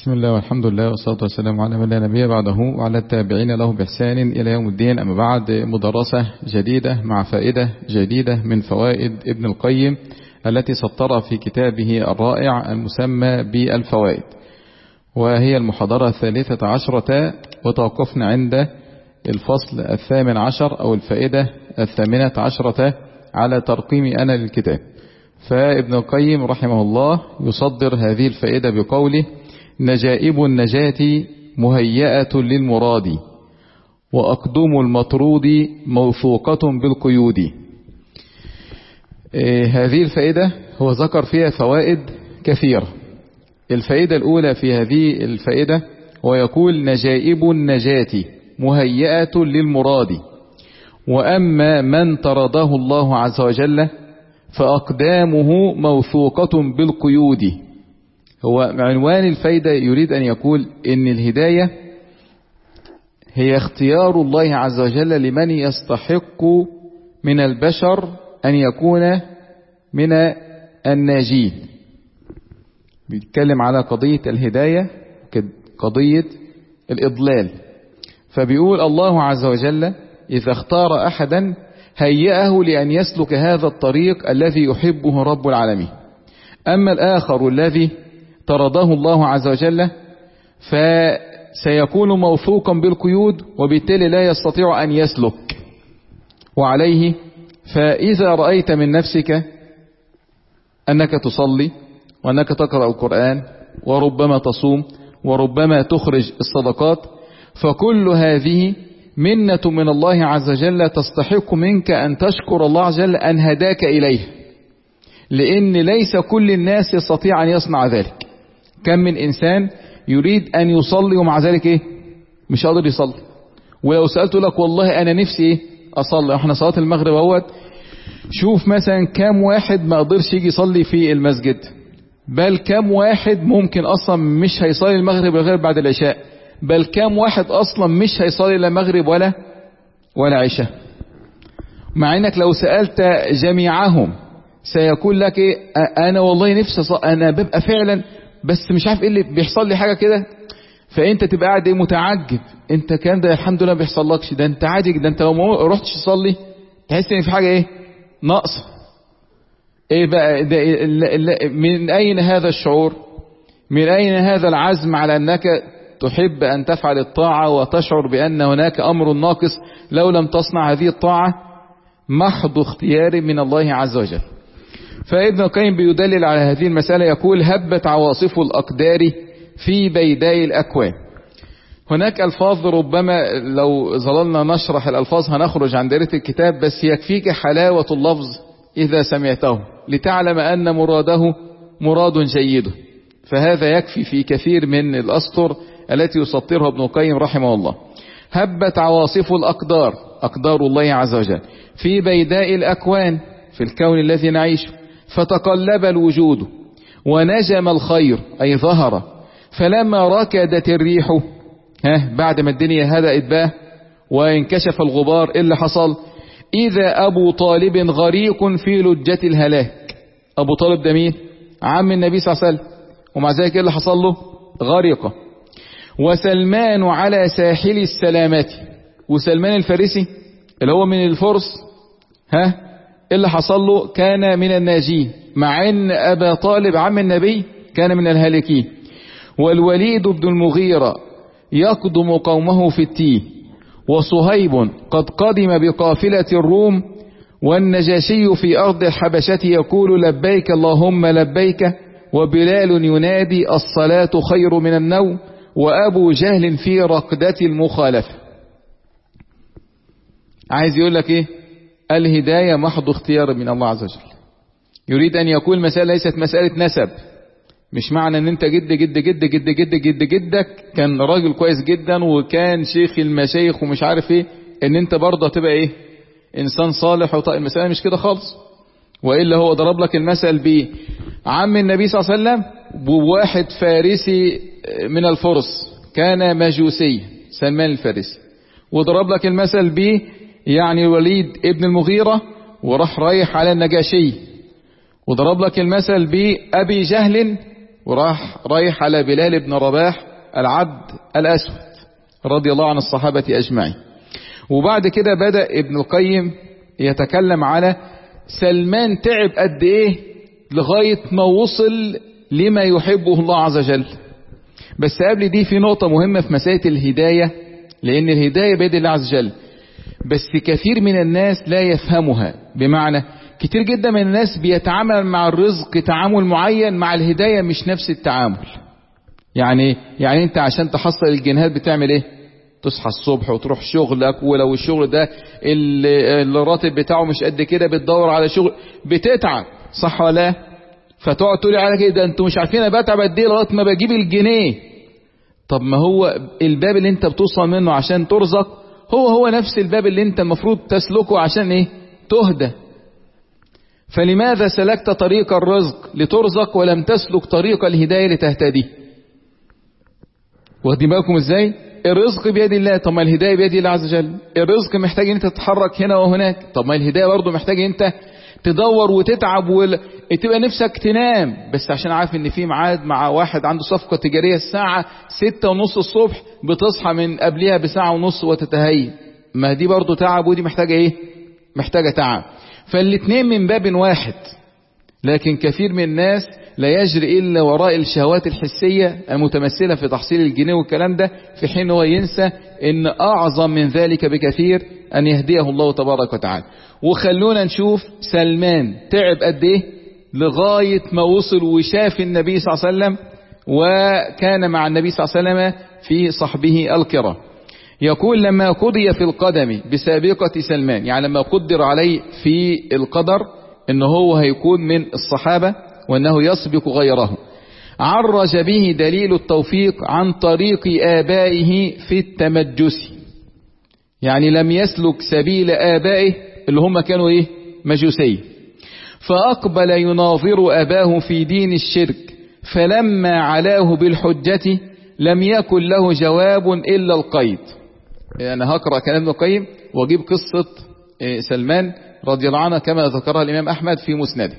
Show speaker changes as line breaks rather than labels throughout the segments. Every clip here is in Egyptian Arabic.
بسم الله والحمد لله والصلاة والسلام على من لا نبي بعده وعلى التابعين له بإحسان إلى يوم الدين أما بعد مدرسة جديدة مع فائدة جديدة من فوائد ابن القيم التي سطرها في كتابه الرائع المسمى بالفوائد وهي المحاضرة الثالثة عشرة وتوقفنا عند الفصل الثامن عشر أو الفائدة الثامنة عشرة على ترقيم أنا للكتاب فابن القيم رحمه الله يصدر هذه الفائدة بقوله نجائب النجاة مهيئة للمراد وأقدم المطرود موثوقة بالقيود إيه هذه الفائدة هو ذكر فيها فوائد كثيرة الفائدة الأولى في هذه الفائدة ويقول نجائب النجاة مهيئة للمراد وأما من طرده الله عز وجل فأقدامه موثوقة بالقيود هو عنوان الفايدة يريد أن يقول إن الهداية هي اختيار الله عز وجل لمن يستحق من البشر أن يكون من الناجين بيتكلم على قضية الهداية قضية الإضلال فبيقول الله عز وجل إذا اختار أحدا هيئه لأن يسلك هذا الطريق الذي يحبه رب العالمين أما الآخر الذي طرده الله عز وجل فسيكون موثوقا بالقيود وبالتالي لا يستطيع أن يسلك وعليه فإذا رأيت من نفسك أنك تصلي وأنك تقرأ القرآن وربما تصوم وربما تخرج الصدقات فكل هذه منة من الله عز وجل تستحق منك أن تشكر الله عز وجل أن هداك إليه لأن ليس كل الناس يستطيع أن يصنع ذلك كم من إنسان يريد أن يصلي ومع ذلك إيه مش قادر يصلي ولو سألته لك والله أنا نفسي إيه أصلي احنا صلاة المغرب اهوت شوف مثلا كام واحد ما قدرش يجي يصلي في المسجد بل كام واحد ممكن أصلا مش هيصلي المغرب غير بعد العشاء بل كام واحد أصلا مش هيصلي لا مغرب ولا ولا عشاء مع انك لو سألت جميعهم سيقول لك ايه انا والله نفسي انا ببقى فعلا بس مش عارف ايه اللي بيحصل لي حاجه كده فانت تبقى قاعد ايه متعجب انت كان ده الحمد لله ما بيحصلكش ده انت عادي ده انت لو ما رحتش تصلي تحس ان في حاجه ايه ناقصه ايه بقى ده من اين هذا الشعور من اين هذا العزم على انك تحب ان تفعل الطاعه وتشعر بان هناك امر ناقص لو لم تصنع هذه الطاعه محض اختيار من الله عز وجل فابن القيم بيدلل على هذه المسألة يقول هبت عواصف الأقدار في بيداء الأكوان هناك ألفاظ ربما لو ظللنا نشرح الألفاظ هنخرج عن دائرة الكتاب بس يكفيك حلاوة اللفظ إذا سمعته لتعلم أن مراده مراد جيد فهذا يكفي في كثير من الأسطر التي يسطرها ابن القيم رحمه الله هبت عواصف الأقدار أقدار الله عز وجل في بيداء الأكوان في الكون الذي نعيشه فتقلب الوجود ونجم الخير أي ظهر فلما ركدت الريح ها بعد ما الدنيا هدأت بقى وانكشف الغبار إيه اللي حصل إذا أبو طالب غريق في لجة الهلاك أبو طالب ده مين عم النبي صلى الله عليه وسلم ومع ذلك إيه اللي حصل له غريقة وسلمان على ساحل السلامة وسلمان الفارسي اللي هو من الفرس ها اللي حصل له كان من الناجين مع ان ابا طالب عم النبي كان من الهالكين والوليد بن المغيرة يقدم قومه في التيه وصهيب قد قدم بقافلة الروم والنجاشي في أرض الحبشة يقول لبيك اللهم لبيك وبلال ينادي الصلاة خير من النوم وأبو جهل في رقدة المخالفة عايز يقول لك ايه الهداية محض اختيار من الله عز وجل يريد أن يقول مسألة ليست مسألة نسب مش معنى ان انت جد جد جد جد جد جد جدك كان راجل كويس جدا وكان شيخ المشايخ ومش عارف ايه ان انت برضه تبقى ايه انسان صالح وطيب المسألة مش كده خالص وإلا هو ضرب لك المثل بعم النبي صلى الله عليه وسلم بواحد فارسي من الفرس كان مجوسي سلمان الفارسي وضرب لك المثل ب يعني الوليد ابن المغيرة وراح رايح على النجاشي وضرب لك المثل بأبي جهل وراح رايح على بلال بن رباح العبد الأسود رضي الله عن الصحابة أجمعين وبعد كده بدأ ابن القيم يتكلم على سلمان تعب قد ايه لغاية ما وصل لما يحبه الله عز وجل بس قبل دي في نقطة مهمة في مسألة الهداية لأن الهداية بيد الله عز وجل بس كثير من الناس لا يفهمها بمعنى كتير جدا من الناس بيتعامل مع الرزق تعامل معين مع الهداية مش نفس التعامل يعني يعني انت عشان تحصل الجنيهات بتعمل ايه تصحى الصبح وتروح شغلك ولو الشغل ده الراتب بتاعه مش قد كده بتدور على شغل بتتعب صح ولا لا فتقعد تقولي على كده انتوا مش عارفين انا بتعب قد ايه لغايه ما بجيب الجنيه طب ما هو الباب اللي انت بتوصل منه عشان ترزق هو هو نفس الباب اللي انت المفروض تسلكه عشان ايه تهدى فلماذا سلكت طريق الرزق لترزق ولم تسلك طريق الهداية لتهتدي واخدين بالكم ازاي الرزق بيد الله طب ما الهداية بيد الله عز وجل الرزق محتاج ان انت تتحرك هنا وهناك طب ما الهداية برضه محتاج انت تدور وتتعب وتبقى نفسك تنام بس عشان عارف ان في ميعاد مع واحد عنده صفقة تجارية الساعة ستة ونص الصبح بتصحى من قبلها بساعة ونص وتتهيأ ما دي برضه تعب ودي محتاجة ايه محتاجة تعب فالاتنين من باب واحد لكن كثير من الناس لا يجري إلا وراء الشهوات الحسية المتمثلة في تحصيل الجنيه والكلام ده في حين هو ينسى ان أعظم من ذلك بكثير أن يهديه الله تبارك وتعالى وخلونا نشوف سلمان تعب قد ايه لغاية ما وصل وشاف النبي صلى الله عليه وسلم وكان مع النبي صلى الله عليه وسلم في صحبه الكرام يقول لما قضي في القدم بسابقة سلمان يعني لما قدر عليه في القدر ان هو هيكون من الصحابة وانه يسبق غيره عرج به دليل التوفيق عن طريق آبائه في التمجس يعني لم يسلك سبيل آبائه اللي هم كانوا ايه مجوسي فأقبل يناظر أباه في دين الشرك فلما علاه بالحجة لم يكن له جواب إلا القيد أنا هقرأ كلام ابن القيم وأجيب قصة سلمان رضي الله عنه كما ذكرها الإمام أحمد في مسنده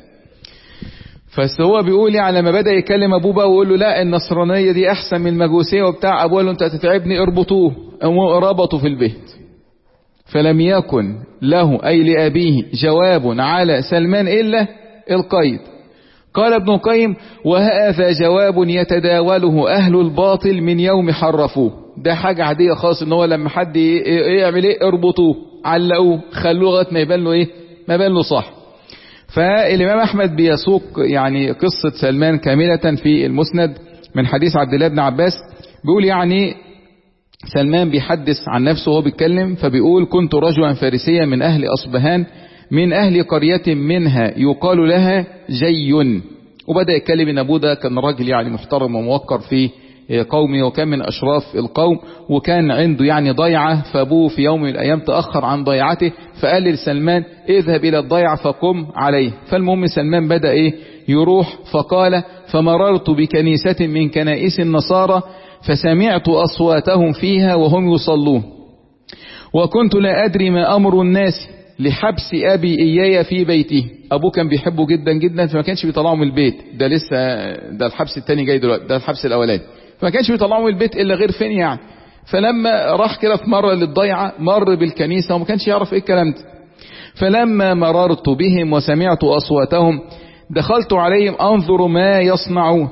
بس هو بيقول يعني لما بدأ يكلم أبوه بقى ويقول له لا النصرانية دي أحسن من المجوسية وبتاع أبوه قال له أنت هتتعبني اربطوه ربطوا في البيت فلم يكن له أي لأبيه جواب على سلمان إلا القيد قال ابن القيم وهذا جواب يتداوله أهل الباطل من يوم حرفوه ده حاجة عادية خالص ان هو لما حد يعمل ايه اربطوه علقوه خلوه لغايه ما يبان له ايه ما يبان له صح فالامام احمد بيسوق يعني قصة سلمان كاملة في المسند من حديث عبد الله بن عباس بيقول يعني سلمان بيحدث عن نفسه وهو بيتكلم فبيقول كنت رجلا فارسيا من اهل اصبهان من اهل قرية منها يقال لها جي وبدأ يتكلم ان ابوه ده كان راجل يعني محترم وموقر في قومه وكان من أشراف القوم وكان عنده يعني ضيعة فأبوه في يوم من الأيام تأخر عن ضيعته فقال لسلمان اذهب إلى الضيعة فقم عليه فالمهم سلمان بدأ إيه يروح فقال فمررت بكنيسة من كنائس النصارى فسمعت أصواتهم فيها وهم يصلون وكنت لا أدري ما أمر الناس لحبس أبي إياي في بيته أبوه كان بيحبه جدا جدا فما كانش بيطلعه من البيت ده لسه ده الحبس التاني جاي دلوقتي ده الحبس الأولاني فما كانش بيطلعه من البيت إلا غير فين يعني فلما راح كده في مرة للضيعة مر بالكنيسة وما كانش يعرف إيه الكلام ده فلما مررت بهم وسمعت أصواتهم دخلت عليهم أنظر ما يصنعون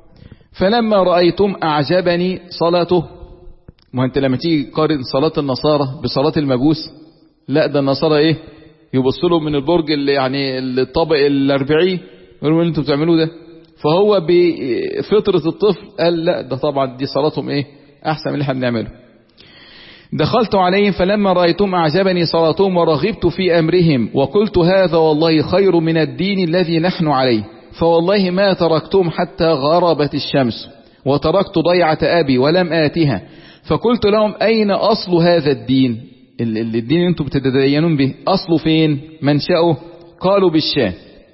فلما رأيتم أعجبني صلاته ما انت لما تيجي تقارن صلاة النصارى بصلاة المجوس لا ده النصارى ايه يبص لهم من البرج اللي يعني الطابق الاربعي يقولوا اللي انتوا بتعملوه ده فهو بفطرة الطفل قال لا ده طبعا دي صلاتهم ايه احسن من اللي احنا بنعمله دخلت عليهم فلما رأيتم أعجبني صلاتهم ورغبت في أمرهم وقلت هذا والله خير من الدين الذي نحن عليه فوالله ما تركتم حتى غربت الشمس وتركت ضيعة أبي ولم آتها فقلت لهم أين أصل هذا الدين الدين انتم بتتدينون به أصله فين منشأه قالوا بالشام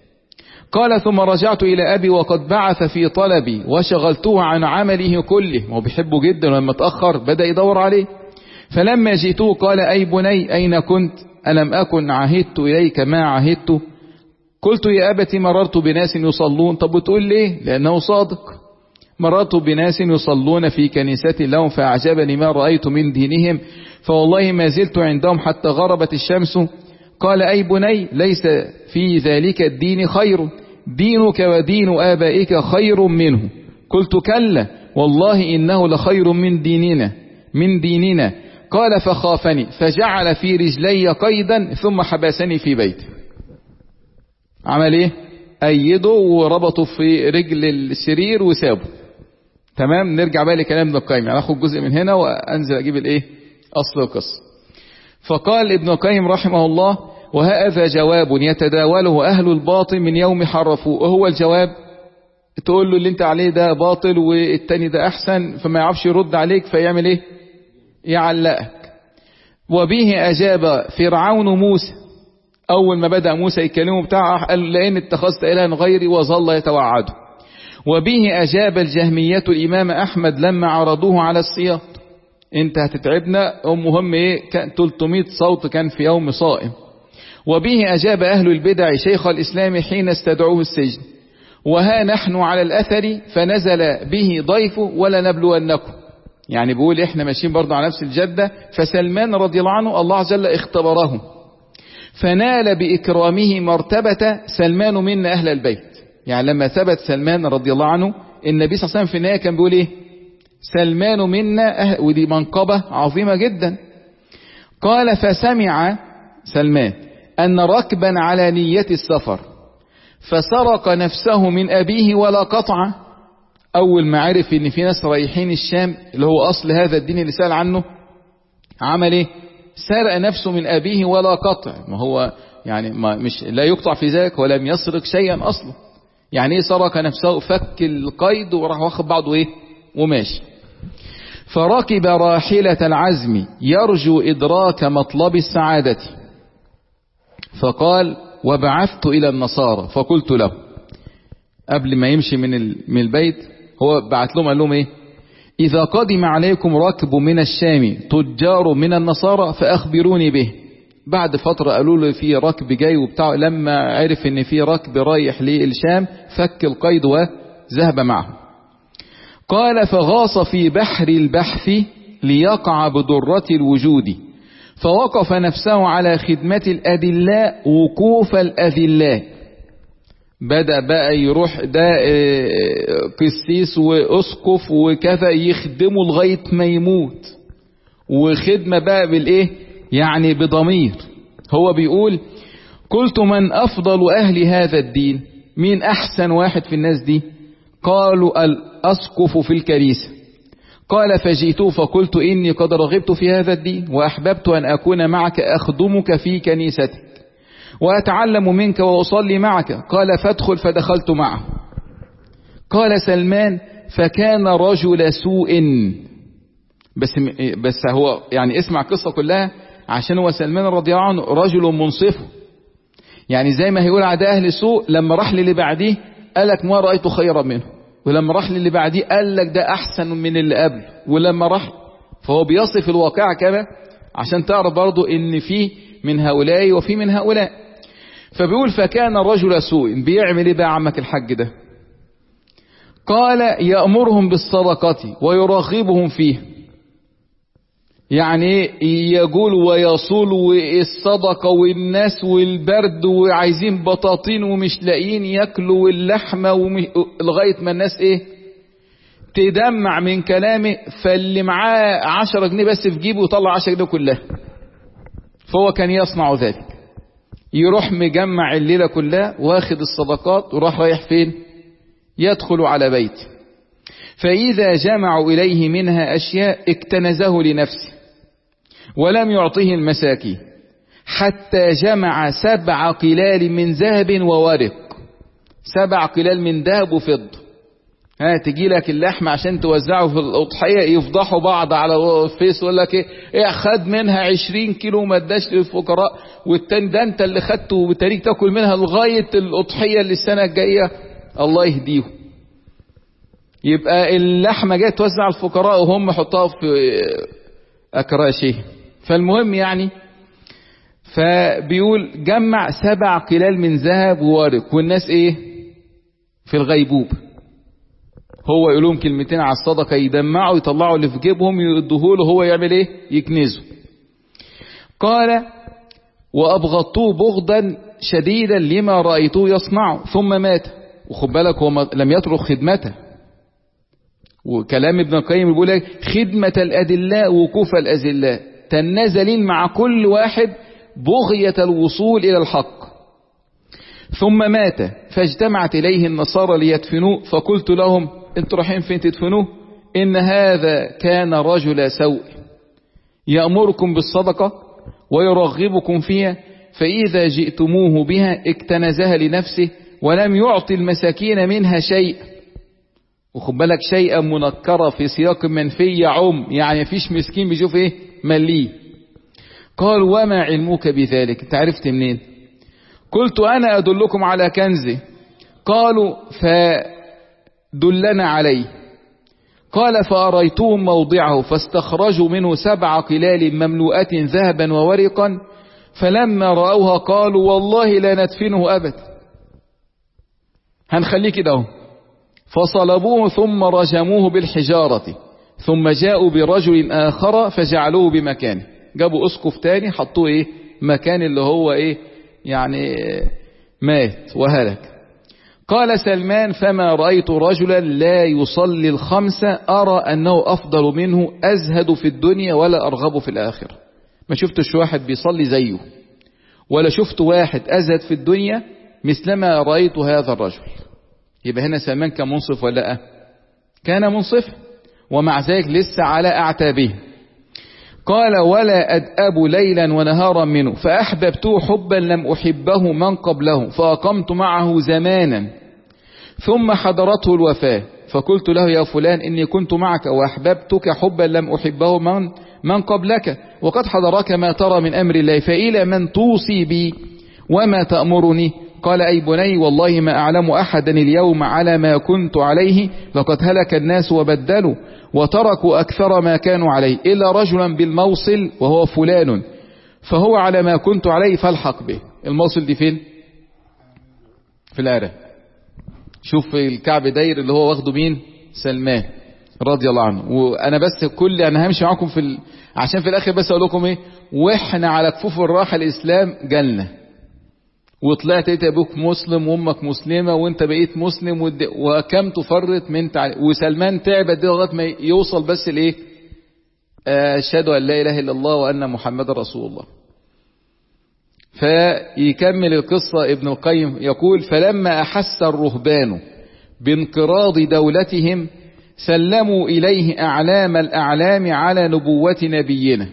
قال ثم رجعت إلى أبي وقد بعث في طلبي وشغلته عن عمله كله هو بيحبه جدا ولما تأخر بدأ يدور عليه فلما جئته قال أي بني أين كنت ألم أكن عهدت إليك ما عهدت قلت يا أبت مررت بناس يصلون طب بتقول ليه لأنه صادق مررت بناس يصلون في كنيسة لهم فأعجبني ما رأيت من دينهم فوالله ما زلت عندهم حتى غربت الشمس قال أي بني ليس في ذلك الدين خير دينك ودين آبائك خير منه قلت كلا والله إنه لخير من ديننا من ديننا قال فخافني فجعل في رجلي قيدا ثم حبسني في بيته عمل ايه ايده وربطه في رجل السرير وسابه تمام نرجع بقى لكلام ابن القيم يعني اخد جزء من هنا وانزل اجيب الايه اصل القصه فقال ابن القيم رحمه الله وهذا جواب يتداوله اهل الباطل من يوم حرفوه وهو الجواب تقول له اللي انت عليه ده باطل والتاني ده احسن فما يعرفش يرد عليك فيعمل ايه يعلقك وبه اجاب فرعون موسى اول ما بدأ موسى يكلمه بتاعه قال لئن اتخذت الها غيري وظل يتوعده وبه اجاب الجهمية الامام احمد لما عرضوه على السياط انت هتتعبنا المهم ايه كان 300 صوت كان في يوم صائم وبه اجاب اهل البدع شيخ الاسلام حين استدعوه السجن وها نحن على الأثر فنزل به ضيفه ولا نبلونكم يعني بيقول احنا ماشيين برضه على نفس الجدة فسلمان رضي الله عنه الله عز وجل اختبره فنال بإكرامه مرتبة سلمان منا أهل البيت يعني لما ثبت سلمان رضي الله عنه النبي صلى الله عليه وسلم في النهاية كان بيقول ايه سلمان منا أهل ودي منقبة عظيمة جدا قال فسمع سلمان أن ركبا على نية السفر فسرق نفسه من أبيه ولا قطع أول ما عرف إن في ناس رايحين الشام اللي هو أصل هذا الدين اللي سأل عنه عمل إيه سرق نفسه من أبيه ولا قطع ما هو يعني ما مش لا يقطع في ذلك ولم يسرق شيئا أصلا يعني إيه سرق نفسه فك القيد وراح واخد بعضه إيه وماشي فركب راحلة العزم يرجو إدراك مطلب السعادة فقال وبعثت إلى النصارى فقلت له قبل ما يمشي من من البيت هو بعت لهم قال لهم ايه إذا قدم عليكم ركب من الشام تجار من النصارى فأخبروني به بعد فترة قالوا له في ركب جاي وبتاع لما عرف ان في ركب رايح للشام فك القيد وذهب معه قال فغاص في بحر البحث ليقع بدرة الوجود فوقف نفسه على خدمة الأدلاء وقوف الأذلاء بدأ بقى يروح ده قسيس وأسقف وكذا يخدمه لغاية ما يموت وخدمة بقى بالإيه يعني بضمير هو بيقول قلت من أفضل أهل هذا الدين مين أحسن واحد في الناس دي قالوا الأسقف في الكنيسة قال فجئت فقلت إني قد رغبت في هذا الدين وأحببت أن أكون معك أخدمك في كنيستك وأتعلم منك وأصلي معك قال فادخل فدخلت معه قال سلمان فكان رجل سوء بس بس هو يعني اسمع القصة كلها عشان هو سلمان رضي الله عنه رجل منصف يعني زي ما هيقول عدا أهل سوء لما راح للي بعديه قالك ما رأيت خيرا منه ولما راح للي بعديه قال لك ده احسن من اللي قبل ولما راح فهو بيصف الواقع كده عشان تعرف برضو ان في من هؤلاء وفي من هؤلاء فبيقول فكان رجل سوء بيعمل ايه بقى عمك الحج ده قال يأمرهم بالصدقة ويرغبهم فيه يعني يقول ويصول والصدقة والناس والبرد وعايزين بطاطين ومش لاقيين ياكلوا اللحمة لغاية ما الناس ايه تدمع من كلامه فاللي معاه عشرة جنيه بس في جيبه يطلع عشرة جنيه كلها فهو كان يصنع ذلك يروح مجمع الليلة كلها واخد الصدقات وراح رايح فين يدخل على بيته فإذا جمعوا إليه منها أشياء اكتنزه لنفسه ولم يعطه المساكين حتى جمع سبع قلال من ذهب وورق سبع قلال من ذهب وفضة ها تجي لك اللحم عشان توزعه في الأضحية يفضحوا بعض على الفيس يقول لك ايه, إيه خد منها عشرين كيلو ما اداش للفقراء والتاني ده انت اللي خدته وبتاريخ تاكل منها لغاية الأضحية اللي السنة الجاية الله يهديهم يبقى اللحمة جاية توزع على الفقراء وهم حطها في أكراشهم فالمهم يعني فبيقول جمع سبع قلال من ذهب وورق والناس ايه في الغيبوب هو يقول لهم كلمتين على الصدقة يدمعوا يطلعوا اللي في جيبهم يدوه له هو يعمل ايه يكنزه قال وأبغضته بغضا شديدا لما رأيته يصنعه ثم مات وخد بالك هو لم يترك خدمته وكلام ابن القيم بيقول لك خدمة الأدلاء وقوف الأذلاء تنازلين مع كل واحد بغية الوصول إلى الحق ثم مات فاجتمعت إليه النصارى ليدفنوه فقلت لهم انتوا رايحين فين تدفنوه إن هذا كان رجل سوء يأمركم بالصدقة ويرغبكم فيها فإذا جئتموه بها اكتنزها لنفسه ولم يعطي المساكين منها شيء وخد بالك شيئا منكرة في سياق منفي يعم يعني فيش مسكين بيشوف ايه مليه قال وما علمك بذلك انت عرفت منين قلت انا ادلكم على كنزي قالوا فدلنا عليه قال فأريتهم موضعه فاستخرجوا منه سبع قلال مملوءة ذهبا وورقا فلما رأوها قالوا والله لا ندفنه أبدا هنخليه كده فصلبوه ثم رجموه بالحجارة ثم جاءوا برجل آخر فجعلوه بمكانه جابوا أسقف تاني حطوه إيه مكان اللي هو إيه يعني مات وهلك قال سلمان فما رأيت رجلا لا يصلي الخمسة أرى أنه أفضل منه أزهد في الدنيا ولا أرغب في الآخرة ما شفتش واحد بيصلي زيه ولا شفت واحد أزهد في الدنيا مثلما رأيت هذا الرجل يبقى هنا سلمان كان منصف ولا لا كان منصفا ومع ذلك لسه على أعتابه قال ولا أدأب ليلا ونهارا منه فأحببته حبا لم أحبه من قبله فأقمت معه زمانا ثم حضرته الوفاة فقلت له يا فلان إني كنت معك وأحببتك حبا لم أحبه من, من قبلك وقد حضرك ما ترى من أمر الله فإلى من توصي بي وما تأمرني قال أي بني والله ما أعلم أحدا اليوم على ما كنت عليه لقد هلك الناس وبدلوا وتركوا أكثر ما كانوا عليه إلا رجلا بالموصل وهو فلان فهو على ما كنت عليه فالحق به الموصل دي فين في العراق شوف الكعب داير اللي هو واخده مين سلمان رضي الله عنه وانا بس كل انا همشي معاكم في ال... عشان في الاخر بس اقول لكم ايه واحنا على كفوف الراحه الاسلام جالنا وطلعت انت ابوك مسلم وامك مسلمه وانت بقيت مسلم ود... وكم تفرط من تعليم وسلمان تعب قد لغايه ما يوصل بس لايه اشهد ان لا اله الا الله وان محمد رسول الله فيكمل القصة ابن القيم يقول فلما أحس الرهبان بانقراض دولتهم سلموا إليه أعلام الأعلام على نبوة نبينا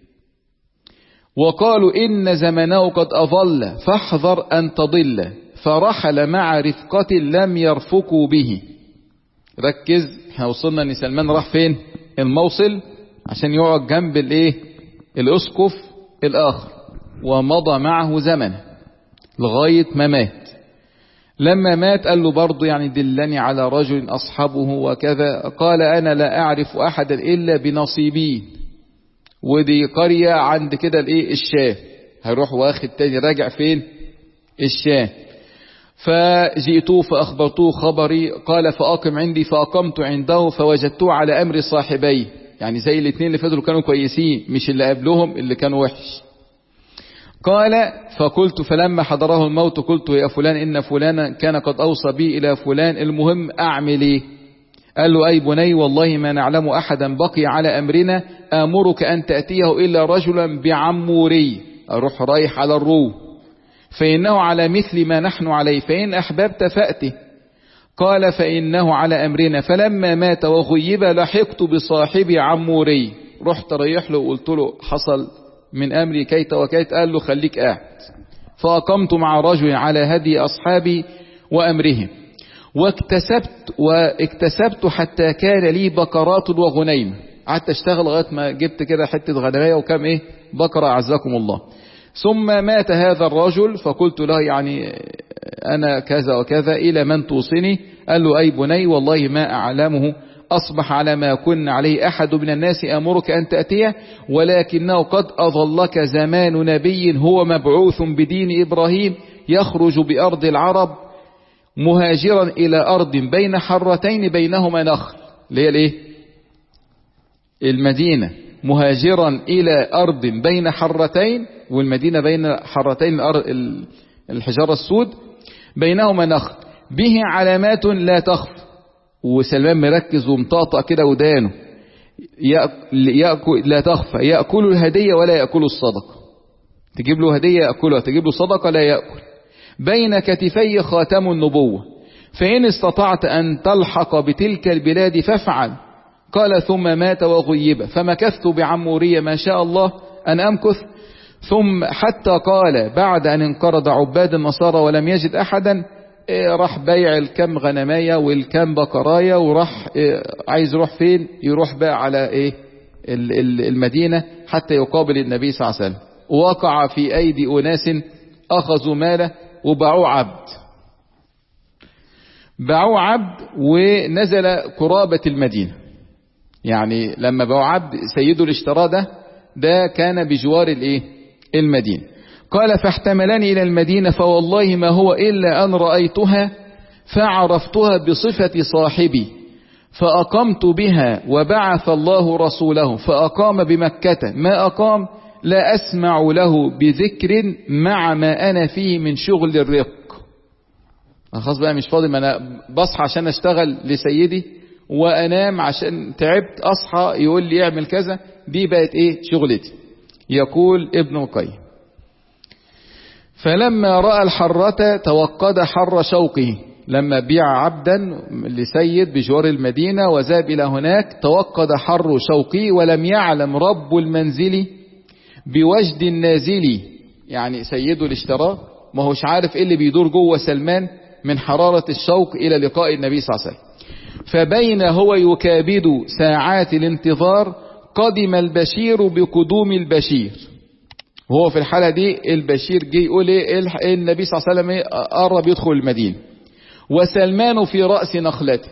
وقالوا إن زمنه قد أضل فاحذر أن تضل فرحل مع رفقة لم يرفقوا به ركز احنا وصلنا ان سلمان راح فين الموصل عشان يقعد جنب الايه الاسقف الاخر ومضى معه زمن لغاية ما مات لما مات قال له برضه يعني دلني على رجل أصحبه وكذا قال أنا لا أعرف أحدا إلا بنصيبين ودي قرية عند كده الايه الشام هيروح واخد تاني راجع فين الشام فجئته فأخبرته خبري قال فأقم عندي فأقمت عنده فوجدته على أمر صاحبي يعني زي الاثنين اللي فاتوا كانوا كويسين مش اللي قبلهم اللي كانوا وحش قال فقلت فلما حضره الموت قلت يا فلان إن فلانا كان قد أوصى بي إلى فلان المهم أعمل إيه قال له أي بني والله ما نعلم أحدا بقي على أمرنا آمرك أن تأتيه إلا رجلا بعموري أروح رايح على الرو فإنه على مثل ما نحن عليه فإن أحببت فأته قال فإنه على أمرنا فلما مات وغيب لحقت بصاحبي عموري رحت ريح له وقلت له حصل من أمري كيت وكيت قال له خليك قاعد فأقمت مع رجل على هدي أصحابي وأمرهم واكتسبت واكتسبت حتى كان لي بقرات وغنيم قعدت اشتغل لغايه ما جبت كده حته غنميه وكم ايه بقره اعزكم الله ثم مات هذا الرجل فقلت له يعني انا كذا وكذا الى من توصني قال له اي بني والله ما اعلمه أصبح على ما كن عليه أحد من الناس أمرك أن تأتيه ولكنه قد أظلك زمان نبي هو مبعوث بدين إبراهيم يخرج بأرض العرب مهاجرا إلى أرض بين حرتين بينهما نخل اللي هي الايه المدينة مهاجرا إلى أرض بين حرتين والمدينة بين حرتين الحجارة السود بينهما نخل به علامات لا تخفى وسلمان مركز ومطاطا كده ودانه يأكل لا تخفى يأكل الهدية ولا يأكل الصدقة تجيب له هدية يأكلها تجيب له صدقة لا يأكل بين كتفي خاتم النبوة فإن استطعت أن تلحق بتلك البلاد فافعل قال ثم مات وغيب فمكثت بعمورية ما شاء الله أن أمكث ثم حتى قال بعد أن انقرض عباد النصارى ولم يجد أحدا إيه راح بيع الكم غنماية والكم بقراية وراح إيه عايز يروح فين يروح بقى على ايه المدينة حتى يقابل النبي صلى الله عليه وسلم وقع في ايدي اناس اخذوا ماله وباعوه عبد باعوه عبد ونزل قرابة المدينة يعني لما باعوا عبد سيده اللي اشتراه ده ده كان بجوار الايه المدينة قال فاحتملني إلى المدينة فوالله ما هو إلا أن رأيتها فعرفتها بصفة صاحبي فأقمت بها وبعث الله رسوله فأقام بمكة ما أقام لا أسمع له بذكر مع ما أنا فيه من شغل الرق خلاص بقى مش فاضي ما أنا بصحى عشان أشتغل لسيدي وأنام عشان تعبت أصحى يقول لي اعمل كذا دي بقت إيه شغلتي يقول ابن القيم فلما رأى الحرة توقد حر شوقه لما بيع عبدا لسيد بجوار المدينة وذهب إلى هناك توقد حر شوقه ولم يعلم رب المنزل بوجد النازل يعني سيده اللي اشتراه ما هوش عارف ايه اللي بيدور جوه سلمان من حرارة الشوق إلى لقاء النبي صلى الله عليه وسلم فبين هو يكابد ساعات الانتظار قدم البشير بقدوم البشير وهو في الحالة دي البشير جه يقول ايه النبي صلى الله عليه وسلم ايه قرب يدخل المدينة وسلمان في رأس نخلته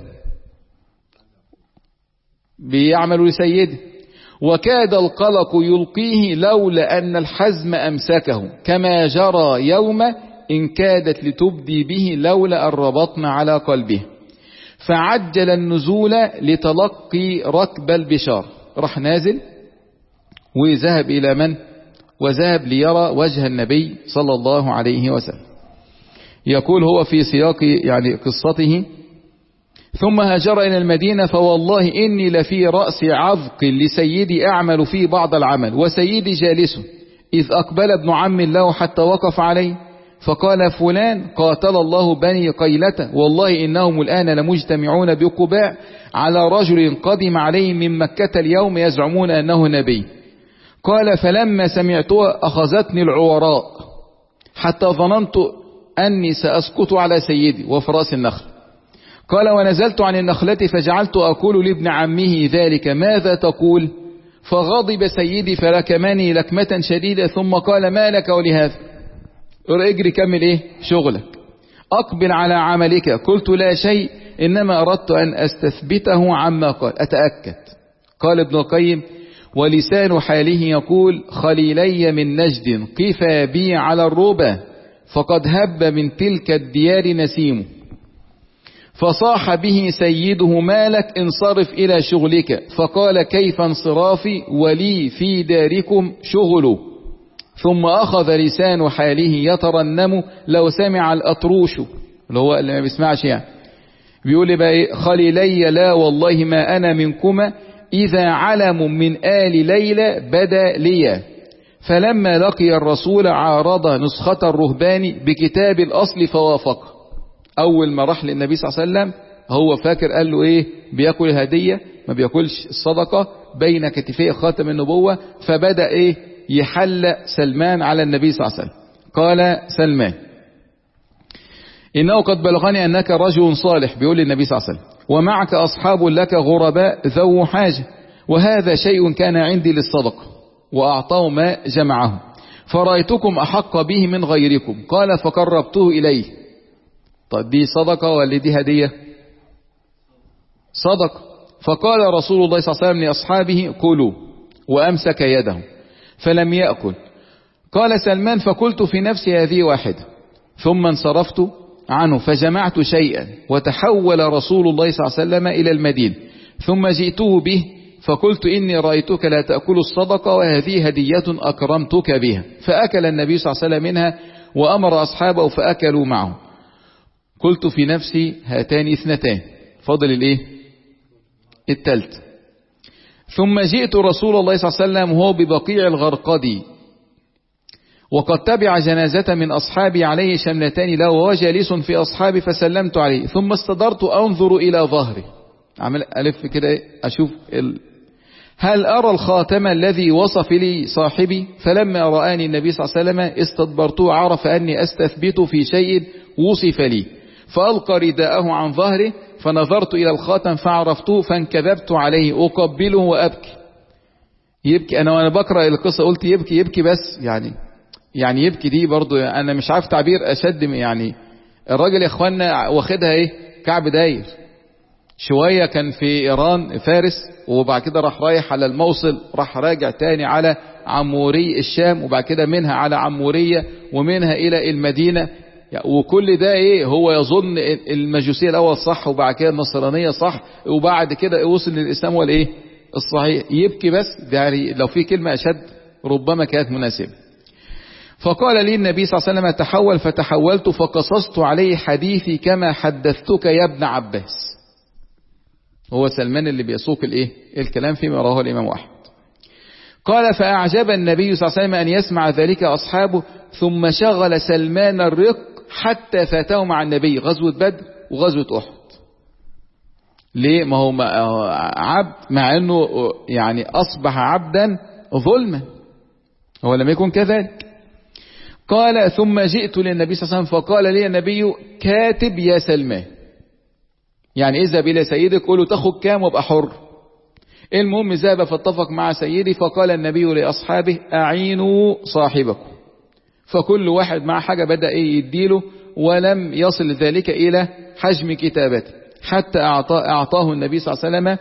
بيعمل لسيده وكاد القلق يلقيه لولا أن الحزم أمسكه كما جرى يوم إن كادت لتبدي به لولا أن ربطنا على قلبه فعجل النزول لتلقي ركب البشار راح نازل وذهب إلى من؟ وذهب ليرى وجه النبي صلى الله عليه وسلم يقول هو في سياق يعني قصته ثم هاجر إلى المدينة فوالله إني لفي رأس عذق لسيدي أعمل فيه بعض العمل وسيدي جالس إذ أقبل ابن عم له حتى وقف عليه فقال فلان قاتل الله بني قيلة والله إنهم الآن لمجتمعون بقباء على رجل قدم عليهم من مكة اليوم يزعمون أنه نبي قال فلما سمعتها أخذتني العوراء حتى ظننت أني سأسقط على سيدي وفراس النخل قال ونزلت عن النخلة فجعلت أقول لابن عمه ذلك ماذا تقول فغضب سيدي فركمني لكمة شديدة ثم قال ما لك ولهذا اجري كمل ايه شغلك أقبل على عملك قلت لا شيء إنما أردت أن أستثبته عما قال أتأكد قال ابن القيم ولسان حاله يقول خليلي من نجد قفا بي على الربا فقد هب من تلك الديار نسيمه فصاح به سيده مالك انصرف إلى شغلك فقال كيف انصرافي ولي في داركم شغل ثم أخذ لسان حاله يترنم لو سمع الأطروش اللي هو اللي ما بيسمعش يعني بيقول لي بقى خليلي لا والله ما أنا منكما إذا علم من آل ليلى بدا لي فلما لقي الرسول عارض نسخة الرهبان بكتاب الأصل فوافقه أول ما راح للنبي صلى الله عليه وسلم هو فاكر قال له إيه بياكل الهدية ما بياكلش الصدقة بين كتفي خاتم النبوة فبدأ إيه يحل سلمان على النبي صلى الله عليه وسلم قال سلمان إنه قد بلغني أنك رجل صالح بيقول للنبي صلى الله عليه وسلم ومعك أصحاب لك غرباء ذو حاجة وهذا شيء كان عندي للصدقة وأعطاه ما جمعه فرأيتكم أحق به من غيركم قال فقربته إليه طيب دي صدقة ولا دي هدية صدقة فقال رسول الله صلى الله عليه وسلم لأصحابه كلوا وأمسك يده فلم يأكل قال سلمان فقلت في نفسي هذه واحدة ثم انصرفت عنه فجمعت شيئا وتحول رسول الله صلى الله عليه وسلم إلى المدينة ثم جئته به فقلت إني رأيتك لا تأكل الصدقة وهذه هدية أكرمتك بها فأكل النبي صلى الله عليه وسلم منها وأمر أصحابه فأكلوا معه قلت في نفسي هاتان اثنتان فضل الايه التالت ثم جئت رسول الله صلى الله عليه وسلم وهو ببقيع الغرقدي وقد تبع جنازة من أصحابي عليه شملتان له وهو جالس في أصحابي فسلمت عليه ثم استدرت أنظر إلى ظهري عمل ألف كده أشوف ال... هل أرى الخاتم الذي وصف لي صاحبي فلما رآني النبي صلى الله عليه وسلم استدبرته عرف أني أستثبت في شيء وصف لي فألقى رداءه عن ظهره فنظرت إلى الخاتم فعرفته فانكببت عليه أقبله وأبكي يبكي أنا وأنا بقرأ القصة قلت يبكي يبكي بس يعني يعني يبكي دي برضو أنا مش عارف تعبير أشد يعني الراجل يا إخوانا واخدها إيه كعب داير شوية كان في إيران فارس وبعد كده راح رايح على الموصل راح راجع تاني على عموري الشام وبعد كده منها على عمورية ومنها إلى المدينة وكل ده ايه هو يظن المجوسية الاول صح وبعد كده النصرانية صح وبعد كده وصل للاسلام هو الايه الصحيح يبكي بس يعني لو في كلمة اشد ربما كانت مناسبة فقال لي النبي صلى الله عليه وسلم تحول فتحولت فقصصت عليه حديثي كما حدثتك يا ابن عباس هو سلمان اللي بيسوق الايه الكلام فيما رواه الامام احمد قال فاعجب النبي صلى الله عليه وسلم ان يسمع ذلك اصحابه ثم شغل سلمان الرق حتى فاته مع النبي غزوة بدر وغزوة أحد ليه ما هو عبد مع أنه يعني أصبح عبدا ظلما هو لم يكن كذلك قال ثم جئت للنبي صلى الله عليه وسلم فقال لي النبي كاتب يا سلمان يعني اذهب إلى سيدك قول له تاخد كام وابقى حر المهم ذهب فاتفق مع سيدي فقال النبي لأصحابه أعينوا صاحبكم فكل واحد مع حاجة بدأ يديله ولم يصل ذلك إلى حجم كتابته حتى أعطاه النبي صلى الله عليه وسلم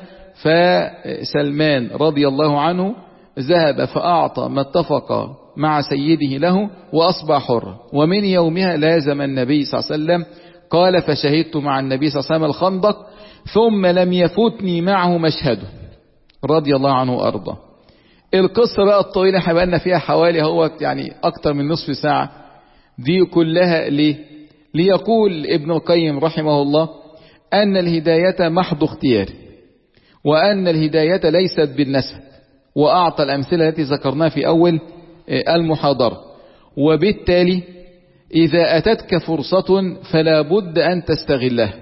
فسلمان رضي الله عنه ذهب فأعطى ما اتفق مع سيده له وأصبح حرا ومن يومها لازم النبي صلى الله عليه وسلم قال فشهدت مع النبي صلى الله عليه وسلم الخندق ثم لم يفوتني معه مشهده رضي الله عنه وأرضاه القصة بقى الطويلة احنا فيها حوالي هو يعني أكتر من نصف ساعة دي كلها ليه ليقول ابن القيم رحمه الله أن الهداية محض اختيار وأن الهداية ليست بالنسب وأعطى الأمثلة التي ذكرناها في أول المحاضرة وبالتالي إذا أتتك فرصة فلا بد أن تستغلها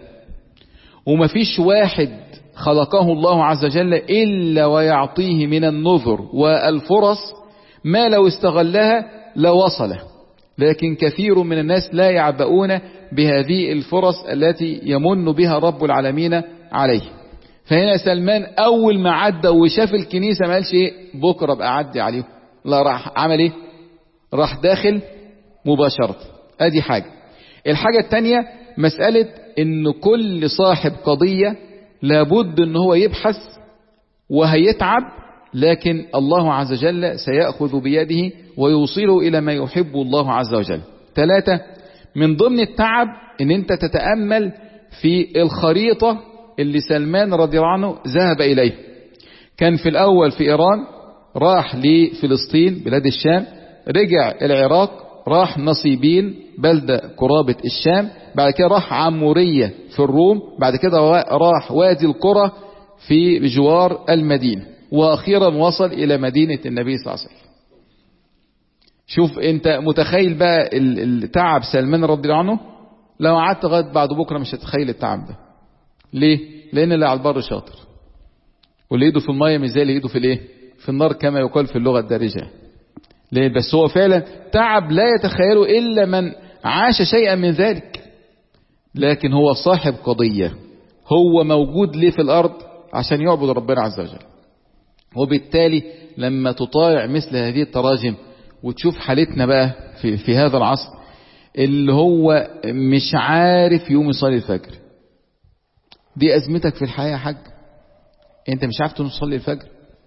ومفيش واحد خلقه الله عز وجل إلا ويعطيه من النذر والفرص ما لو استغلها لوصله لكن كثير من الناس لا يعبؤون بهذه الفرص التي يمن بها رب العالمين عليه فهنا سلمان أول ما عدى وشاف الكنيسة ما قالش إيه بكرة بقى عدي عليه لا راح عمل إيه راح داخل مباشرة أدي حاجة الحاجة التانية مسألة إن كل صاحب قضية لابد ان هو يبحث وهيتعب لكن الله عز وجل سيأخذ بيده ويوصله إلى ما يحب الله عز وجل ثلاثة من ضمن التعب ان انت تتأمل في الخريطة اللي سلمان رضي الله عنه ذهب إليه كان في الأول في إيران راح لفلسطين بلاد الشام رجع العراق راح نصيبين بلدة قرابة الشام بعد كده راح عمورية في الروم بعد كده راح وادي القرى في جوار المدينة وأخيرا وصل إلى مدينة النبي صلى الله عليه وسلم شوف انت متخيل بقى التعب سلمان رضي الله عنه لو قعدت لغايه بعد بكره مش هتخيل التعب ده ليه لان اللي على البر شاطر واللي ايده في الميه مش زي اللي ايده في الايه في النار كما يقال في اللغه الدارجه ليه بس هو فعلا تعب لا يتخيله الا من عاش شيئا من ذلك لكن هو صاحب قضيه هو موجود ليه في الارض عشان يعبد ربنا عز وجل وبالتالي لما تطالع مثل هذه التراجم وتشوف حالتنا بقى في, في هذا العصر اللي هو مش عارف يوم يصلي الفجر دي أزمتك في الحياة يا حاج انت مش عارف تصلي الفجر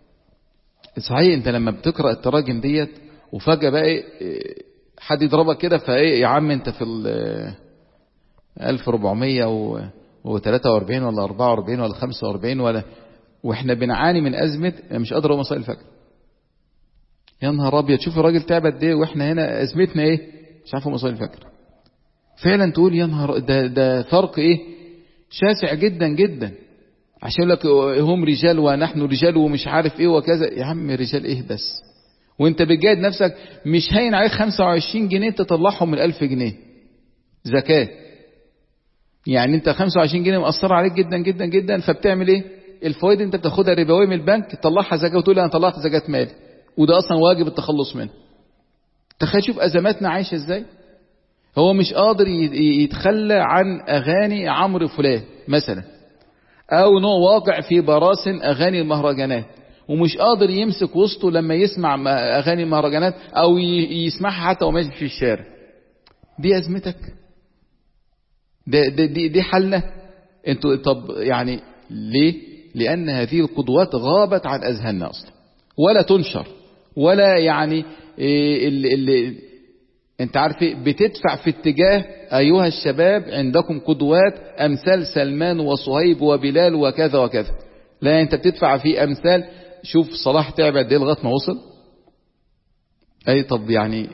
صحيح انت لما بتقرأ التراجم ديت وفجأة بقى ايه حد يضربك كده فايه يا عم انت في 1443 ولا 44 ولا 45 ولا واحنا بنعاني من ازمه مش قادر اقوم اصلي الفجر يا نهار ابيض شوف الراجل تعب قد ايه واحنا هنا ازمتنا ايه مش عارف اقوم اصلي الفجر فعلا تقول يا نهار ده ده فرق ايه شاسع جدا جدا عشان لك هم رجال ونحن رجال ومش عارف ايه وكذا يا عم رجال ايه بس وانت بتجاهد نفسك مش هين عليك 25 جنيه تطلعهم من 1000 جنيه زكاة يعني انت 25 جنيه مأثرة عليك جدا جدا جدا فبتعمل ايه الفوائد انت بتاخدها ربوية من البنك تطلعها زكاة وتقول انا طلعت زكاة مالي وده اصلا واجب التخلص منه تخيل شوف ازماتنا عايشة ازاي هو مش قادر يتخلى عن اغاني عمرو فلان مثلا او انه واقع في براسن اغاني المهرجانات ومش قادر يمسك وسطه لما يسمع اغاني المهرجانات او يسمعها حتى وهو ماشي في الشارع دي ازمتك ده دي, دي, دي حلنا انتوا طب يعني ليه لان هذه القدوات غابت عن اذهاننا اصلا ولا تنشر ولا يعني إيه اللي, اللي انت عارف ايه بتدفع في اتجاه ايها الشباب عندكم قدوات امثال سلمان وصهيب وبلال وكذا وكذا لا انت بتدفع في امثال شوف صلاح تعب قد ايه لغايه ما وصل اي طب يعني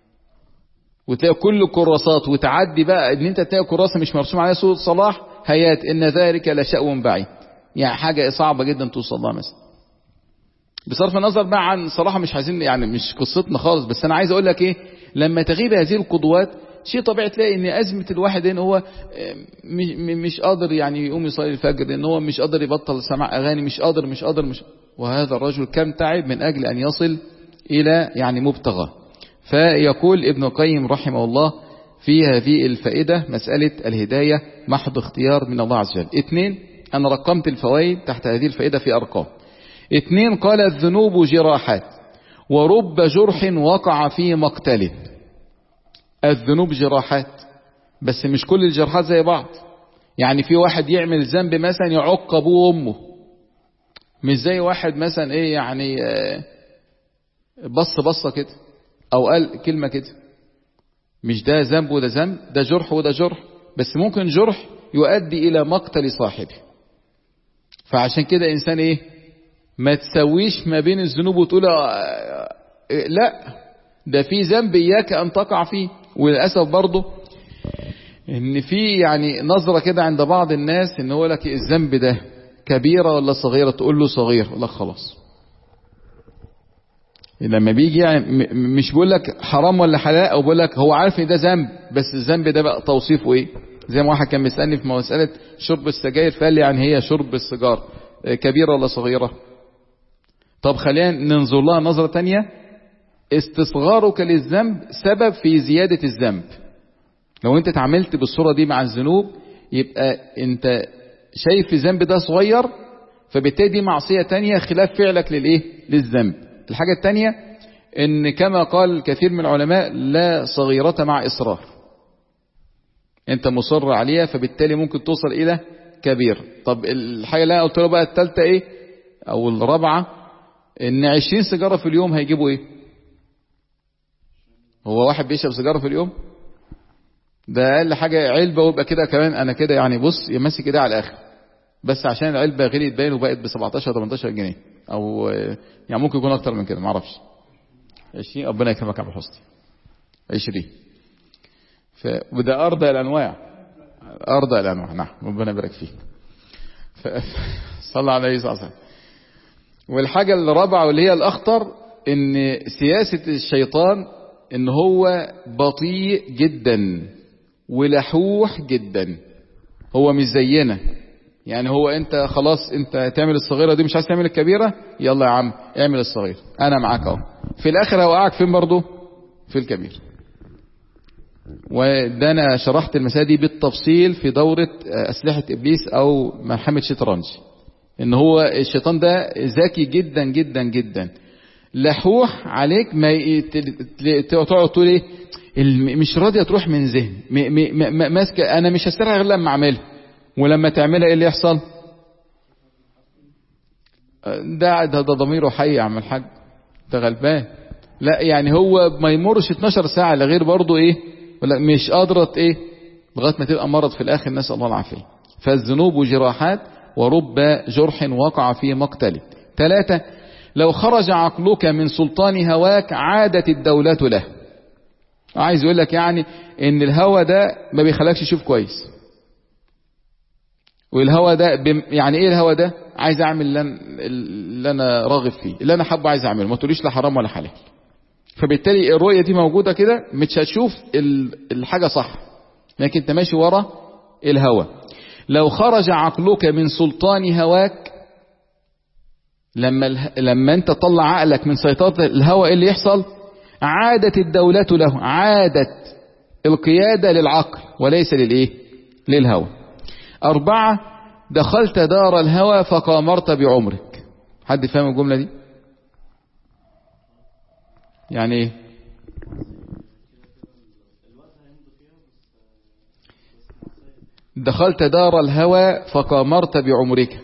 وتلاقي كل كراسات وتعدي بقى ان انت تلاقي كراسه مش مرسوم عليها صوره صلاح هيات ان ذلك لشأو بعيد يعني حاجه صعبه جدا توصل لها مثلا بصرف النظر بقى عن صراحه مش عايزين يعني مش قصتنا خالص بس انا عايز اقول لك ايه لما تغيب هذه القدوات شيء طبيعي تلاقي ان ازمه الواحد ان هو مش قادر يعني يقوم يصلي الفجر ان هو مش قادر يبطل سماع اغاني مش قادر مش قادر مش وهذا الرجل كم تعب من اجل ان يصل الى يعني مبتغى فيقول ابن القيم رحمه الله في هذه الفائدة مسألة الهداية محض اختيار من الله عز وجل اثنين أنا رقمت الفوائد تحت هذه الفائدة في أرقام اثنين قال الذنوب جراحات ورب جرح وقع في مقتله الذنوب جراحات بس مش كل الجراحات زي بعض يعني في واحد يعمل ذنب مثلا يعق ابوه وامه مش زي واحد مثلا ايه يعني بص بصه كده او قال كلمه كده مش ده ذنب وده ذنب ده جرح وده جرح بس ممكن جرح يؤدي الى مقتل صاحبه فعشان كده انسان ايه ما تسويش ما بين الذنوب وتقول لا ده في ذنب اياك ان تقع فيه وللاسف برضه ان في يعني نظره كده عند بعض الناس ان هو لك الذنب ده كبيره ولا صغيره تقول له صغير لا خلاص لما بيجي يعني مش بيقول لك حرام ولا حلال او بيقول لك هو عارف ان ده ذنب بس الذنب ده بقى توصيفه ايه زي ما واحد كان بيسالني في مساله شرب السجاير فقال لي يعني هي شرب السيجار كبيره ولا صغيره طب خلينا ننظر لها نظره تانية استصغارك للذنب سبب في زياده الذنب لو انت اتعاملت بالصوره دي مع الذنوب يبقى انت شايف الذنب ده صغير فبالتالي دي معصيه تانية خلاف فعلك للايه للذنب الحاجة الثانية ان كما قال كثير من العلماء لا صغيرة مع اصرار انت مصر عليها فبالتالي ممكن توصل الى كبير طب الحاجة اللي انا قلت له بقى الثالثة ايه او الرابعة ان عشرين سيجارة في اليوم هيجيبوا ايه هو واحد بيشرب سيجارة في اليوم ده اقل حاجة علبة ويبقى كده كمان انا كده يعني بص ماسك ايديه على الاخر بس عشان العلبة غليت باين وبقت ب 17 18 جنيه او يعني ممكن يكون اكتر من كده ما اعرفش 20 ربنا يكرمك يا ابو حسني 20 ف وده ارضى الانواع ارضى الانواع نعم ربنا يبارك فيك ف... صلى على النبي صلى الله عليه وسلم والحاجة الرابعة واللي هي الأخطر إن سياسة الشيطان إن هو بطيء جدا ولحوح جدا هو مش زينا يعني هو انت خلاص انت تعمل الصغيرة دي مش عايز تعمل الكبيرة يلا يا عم اعمل الصغير انا معاك اهو في الاخر هوقعك فين برضه في الكبير وده انا شرحت المسألة دي بالتفصيل في دورة اسلحة ابليس او مرحمة شطرنج ان هو الشيطان ده ذكي جدا جدا جدا لحوح عليك ما تقعد تقول ايه مش راضيه تروح من ذهن ماسكه انا مش هستريح غير لما اعملها ولما تعملها ايه اللي يحصل ده ده, ده ضميره حي يا عم الحاج ده غلبان لا يعني هو ما يمرش 12 ساعة لغير برضه ايه ولا مش قادرة ايه لغايه ما تبقى مرض في الاخر نسال الله العافيه فالذنوب جراحات ورب جرح وقع في مقتل ثلاثة لو خرج عقلك من سلطان هواك عادت الدولة له عايز يقول لك يعني ان الهوى ده ما بيخلكش تشوف كويس والهوى ده بم يعني ايه الهوى ده عايز اعمل اللي انا, اللي أنا راغب فيه اللي انا حابه عايز اعمله ما تقوليش لا حرام ولا حلال فبالتالي الرؤية دي موجودة كده مش هتشوف الحاجة صح لكن انت ماشي ورا الهوى لو خرج عقلك من سلطان هواك لما اله... لما انت تطلع عقلك من سيطرة الهوى ايه اللي يحصل عادت الدولة له عادت القيادة للعقل وليس للايه للهوى أربعة دخلت دار الهوى فقامرت بعمرك حد فاهم الجملة دي يعني ايه دخلت دار الهوى فقامرت بعمرك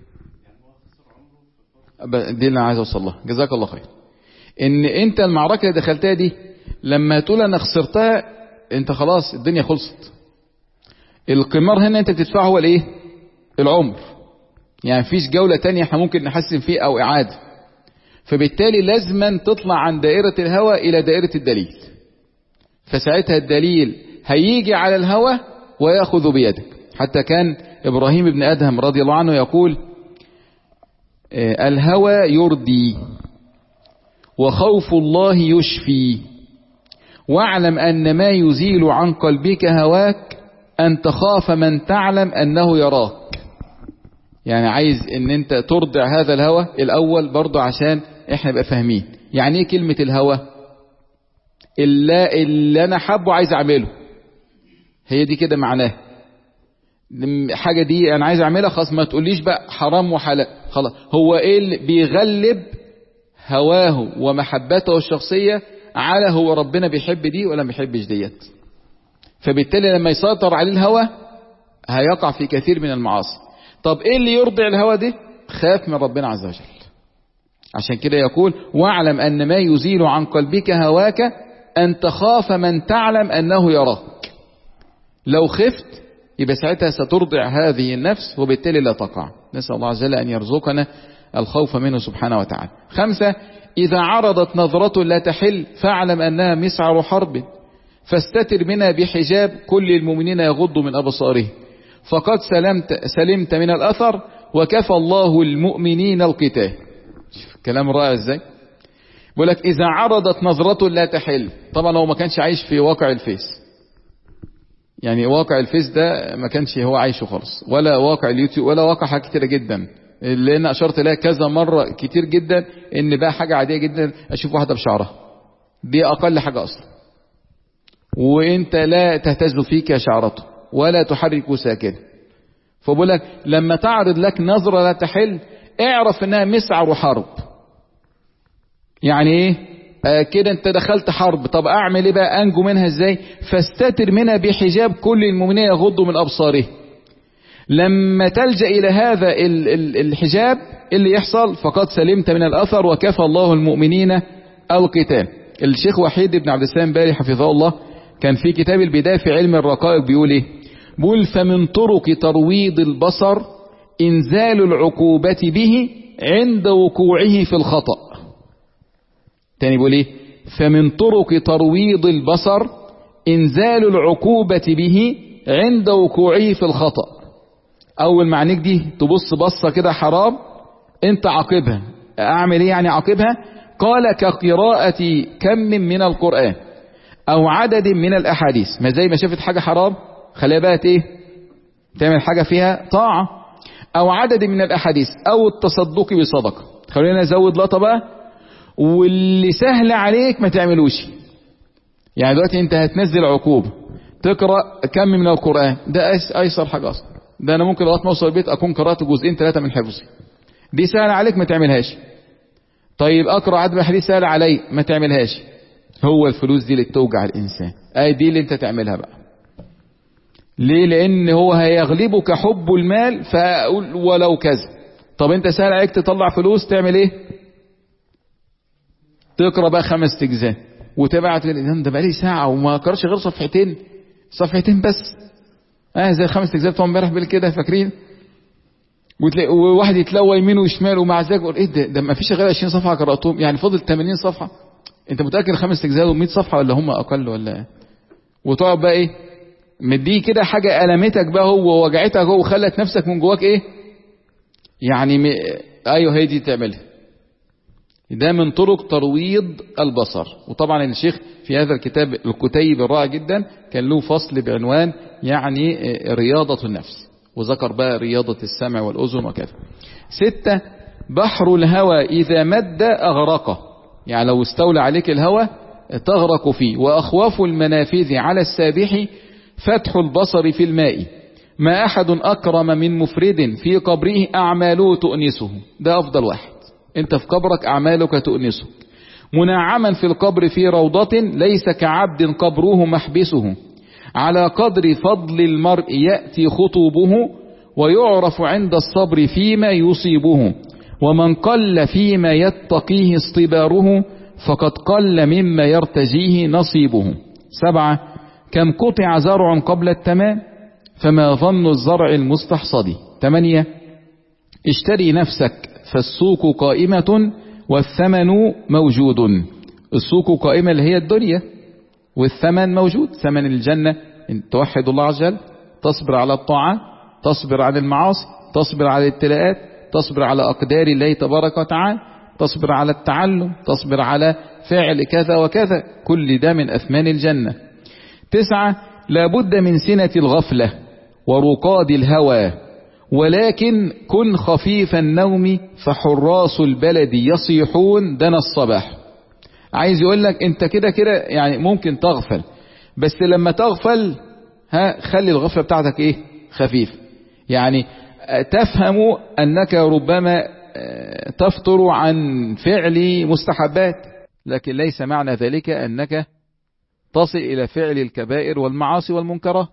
دي اللي انا عايز اوصل لها جزاك الله خير ان انت المعركه اللي دخلتها دي لما تقول انا خسرتها انت خلاص الدنيا خلصت القمار هنا انت بتدفعه هو الايه العمر يعني مفيش جولة تانية احنا ممكن نحسن فيه او اعادة فبالتالي لازما تطلع عن دائرة الهوى الى دائرة الدليل فساعتها الدليل هيجي على الهوى ويأخذ بيدك حتى كان ابراهيم بن ادهم رضي الله عنه يقول الهوى يردي وخوف الله يشفي واعلم ان ما يزيل عن قلبك هواك أن تخاف من تعلم أنه يراك يعني عايز ان انت ترضع هذا الهوى الاول برضه عشان احنا نبقى فاهمين يعني ايه كلمة الهوى اللي, اللي انا حابه عايز اعمله هي دي كده معناها حاجة دي انا عايز اعملها خلاص ما تقوليش بقى حرام وحلال خلاص هو ايه اللي بيغلب هواه ومحبته الشخصية على هو ربنا بيحب دي ولا ما بيحبش ديت فبالتالي لما يسيطر عليه الهوى هيقع في كثير من المعاصي طب ايه اللي يرضع الهوى ده خاف من ربنا عز وجل عشان كده يقول واعلم ان ما يزيل عن قلبك هواك ان تخاف من تعلم انه يراك لو خفت يبقى ساعتها سترضع هذه النفس وبالتالي لا تقع نسأل الله عز وجل أن يرزقنا الخوف منه سبحانه وتعالى خمسة إذا عرضت نظرة لا تحل فاعلم أنها مسعر حرب فاستتر منها بحجاب كل المؤمنين يغضوا من أبصارهم فقد سلمت, سلمت من الأثر وكفى الله المؤمنين القتال كلام رائع ازاي بيقول لك إذا عرضت نظرة لا تحل طبعا لو ما كانش عايش في واقع الفيس يعني واقع الفيس ده ما كانش هو عايشه خالص ولا واقع اليوتيوب ولا واقع حاجات كتيرة جدا اللي انا اشرت لها كذا مرة كتير جدا ان بقى حاجة عادية جدا اشوف واحدة بشعرها دي اقل حاجة اصلا وانت لا تهتز فيك شعرته ولا تحرك ساكنه فبقول لك لما تعرض لك نظرة لا تحل اعرف انها مسعر حرب يعني ايه آه كده انت دخلت حرب طب اعمل ايه بقى انجو منها ازاي فاستتر منها بحجاب كل المؤمنين يغضوا من ابصاره لما تلجأ الى هذا ال ال الحجاب اللي يحصل فقد سلمت من الاثر وكفى الله المؤمنين القتال الشيخ وحيد بن عبد السلام باري حفظه الله كان في كتاب البداية في علم الرقائق بيقول ايه بيقول فمن طرق ترويض البصر انزال العقوبة به عند وقوعه في الخطأ تاني بيقول ايه فمن طرق ترويض البصر انزال العقوبة به عند وقوعه في الخطأ اول معنيك دي تبص بصة كده حرام انت عاقبها اعمل ايه يعني عاقبها قال كقراءة كم من القرآن او عدد من الاحاديث ما زي ما شافت حاجة حرام خليها بقى ايه تعمل حاجة فيها طاعة او عدد من الاحاديث او التصدق بصدقة خلينا نزود لقطة بقى واللي سهل عليك ما تعملوش يعني دلوقتي انت هتنزل عقوبة تقرأ كم من القرآن ده ايسر حاجة اصلا ده انا ممكن لغايه ما اوصل البيت اكون قرأت جزئين ثلاثة من حفظي دي سهل عليك ما تعملهاش طيب اقرأ عدد الحديث سهل علي ما تعملهاش هو الفلوس دي اللي توجع الانسان اي دي اللي انت تعملها بقى ليه لان هو هيغلبك حب المال فاقول ولو كذا طب انت سهل عليك تطلع فلوس تعمل ايه تقرا بقى خمس اجزاء وتبعت ده بقى لي ساعه وما قرأش غير صفحتين صفحتين بس اه زي الخمس اجزاء بتوع امبارح بالليل كده فاكرين وتلاقي وواحد يتلوى يمين وشمال ومع ذلك يقول ايه ده ده ما فيش غير 20 صفحه قراتهم يعني فاضل 80 صفحه انت متاكد خمس اجزاء و100 صفحه ولا هم اقل ولا وتقعد بقى ايه مديه كده حاجه المتك بقى هو ووجعتك هو وخلت نفسك من جواك ايه يعني م... ايوه هي دي تعملها ده من طرق ترويض البصر وطبعا الشيخ في هذا الكتاب الكتيب الرائع جدا كان له فصل بعنوان يعني رياضة النفس وذكر بقى رياضة السمع والأذن وكذا ستة بحر الهوى إذا مد أغرقه يعني لو استولى عليك الهوى تغرق فيه وأخواف المنافذ على السابح فتح البصر في الماء ما أحد أكرم من مفرد في قبره أعماله تؤنسه ده أفضل واحد أنت في قبرك أعمالك تؤنسك منعما في القبر في روضة ليس كعبد قبره محبسه على قدر فضل المرء يأتي خطوبه ويعرف عند الصبر فيما يصيبه ومن قل فيما يتقيه اصطباره فقد قل مما يرتجيه نصيبه سبعة كم قطع زرع قبل التمام فما ظن الزرع المستحصد ثمانية اشتري نفسك فالسوق قائمة والثمن موجود السوق قائمة اللي هي الدنيا والثمن موجود ثمن الجنة ان توحد الله عز وجل تصبر على الطاعات تصبر عن المعاصي تصبر على الابتلاءات تصبر على أقدار الله تبارك وتعالى تصبر على التعلم تصبر على فعل كذا وكذا كل ده من أثمان الجنة تسعة لابد من سنة الغفلة ورقاد الهوى ولكن كن خفيف النوم فحراس البلد يصيحون دنا الصباح عايز يقول لك انت كده كده يعني ممكن تغفل بس لما تغفل ها خلي الغفلة بتاعتك ايه خفيف يعني تفهم انك ربما تفطر عن فعل مستحبات لكن ليس معنى ذلك انك تصل الى فعل الكبائر والمعاصي والمنكرات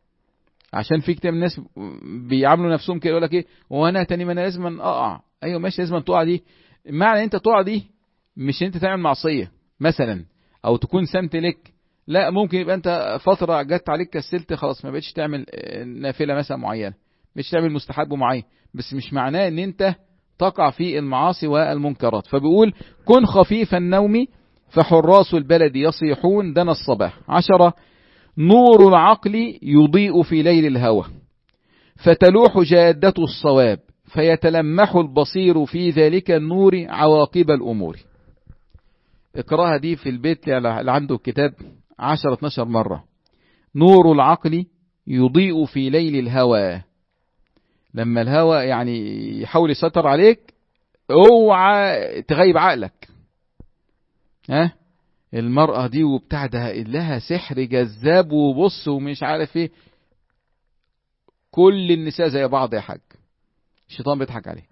عشان في كتير من الناس بيعاملوا نفسهم كده يقول لك ايه وانا تاني ما انا لازم اقع ايوه ماشي لازم تقع دي معنى انت تقع دي مش انت تعمل معصيه مثلا او تكون سمت لك لا ممكن يبقى انت فتره جت عليك كسلت خلاص ما بقتش تعمل نافله مثلا معينه مش تعمل مستحب معين بس مش معناه ان انت تقع في المعاصي والمنكرات فبيقول كن خفيف النوم فحراس البلد يصيحون دنا الصباح عشرة نور العقل يضيء في ليل الهوى فتلوح جادة الصواب فيتلمح البصير في ذلك النور عواقب الأمور اقراها دي في البيت اللي عنده كتاب 10 12 مرة نور العقل يضيء في ليل الهوى لما الهوى يعني يحاول يسيطر عليك اوعى تغيب عقلك ها المرأة دي وبتاع ده لها سحر جذاب وبص ومش عارف ايه كل النساء زي بعض يا حاج الشيطان بيضحك عليك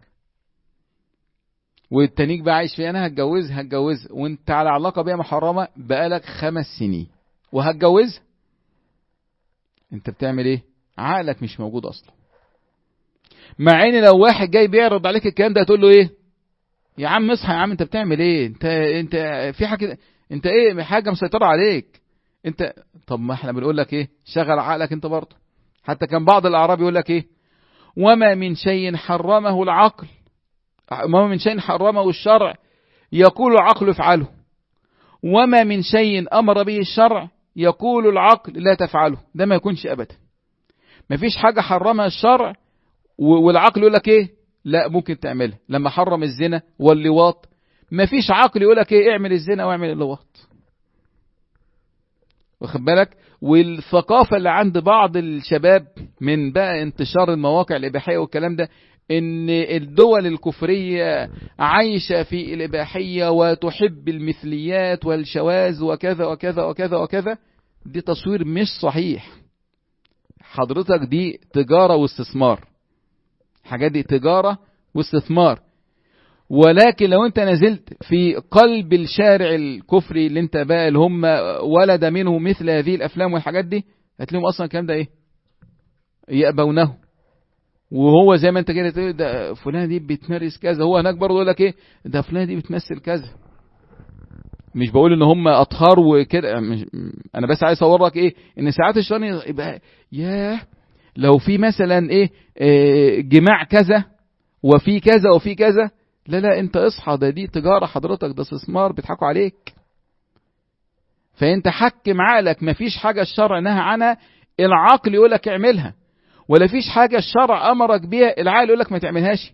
والتانيك بقى عايش فيه انا هتجوزها هتجوزها وانت على علاقة بيها محرمة بقالك خمس سنين وهتجوزها انت بتعمل ايه عقلك مش موجود اصلا مع ان لو واحد جاي بيعرض عليك الكلام ده هتقول له ايه يا عم اصحى يا عم انت بتعمل ايه انت انت في حاجه انت ايه حاجه مسيطره عليك انت طب ما احنا بنقول لك ايه شغل عقلك انت برضه حتى كان بعض الاعراب يقول لك ايه وما من شيء حرمه العقل وما من شيء حرمه الشرع يقول العقل افعله وما من شيء امر به الشرع يقول العقل لا تفعله ده ما يكونش ابدا ما فيش حاجه حرمها الشرع والعقل يقول لك ايه لا ممكن تعملها لما حرم الزنا واللواط ما فيش عقل يقول لك ايه اعمل الزنا واعمل اللواط واخد بالك والثقافه اللي عند بعض الشباب من بقى انتشار المواقع الاباحيه والكلام ده ان الدول الكفريه عايشه في الاباحيه وتحب المثليات والشواذ وكذا وكذا وكذا وكذا دي تصوير مش صحيح حضرتك دي تجاره واستثمار الحاجات دي تجاره واستثمار ولكن لو انت نزلت في قلب الشارع الكفري اللي انت بقى اللي هم ولد منه مثل هذه الافلام والحاجات دي هتلاقيهم اصلا الكلام ده ايه يأبونه وهو زي ما انت كده تقول ده فلانه دي بتمارس كذا هو هناك برضه يقول لك ايه ده فلانه دي بتمثل كذا مش بقول ان هم اطهار وكده مش انا بس عايز اصور لك ايه ان ساعات الشيطان يبقى ياه لو في مثلا ايه, إيه جماع كذا وفي كذا وفي كذا لا لا انت اصحى ده دي تجارة حضرتك ده استثمار بيضحكوا عليك فانت حكم عقلك مفيش حاجة الشرع نهى عنها العقل يقول لك اعملها ولا فيش حاجة الشرع امرك بيها العقل يقول لك ما تعملهاش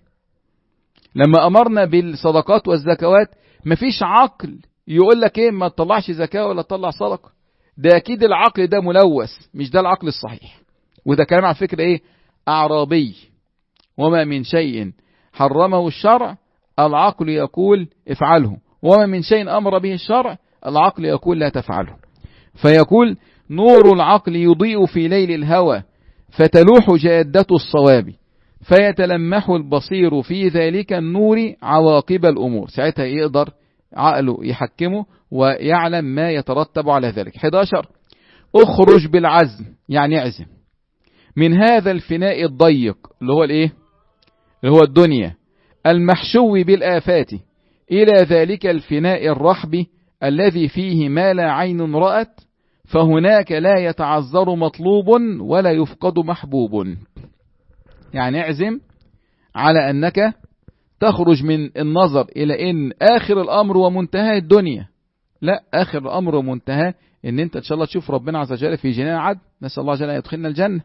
لما امرنا بالصدقات والزكوات مفيش عقل يقول لك ايه ما تطلعش زكاة ولا تطلع صدقة ده اكيد العقل ده ملوث مش ده العقل الصحيح وده كلام على فكرة ايه اعرابي وما من شيء حرمه الشرع العقل يقول افعله وما من شيء امر به الشرع العقل يقول لا تفعله فيقول نور العقل يضيء في ليل الهوى فتلوح جادة الصواب فيتلمح البصير في ذلك النور عواقب الأمور ساعتها يقدر عقله يحكمه ويعلم ما يترتب على ذلك 11 اخرج بالعزم يعني اعزم من هذا الفناء الضيق اللي هو الايه اللي هو الدنيا المحشو بالآفات إلى ذلك الفناء الرحب الذي فيه ما لا عين رأت فهناك لا يتعذر مطلوب ولا يفقد محبوب يعني اعزم على أنك تخرج من النظر إلى أن آخر الأمر ومنتهى الدنيا لا آخر الأمر ومنتهى أن أنت إن شاء الله تشوف ربنا عز وجل في جنان عدن نسأل الله جل أن يدخلنا الجنة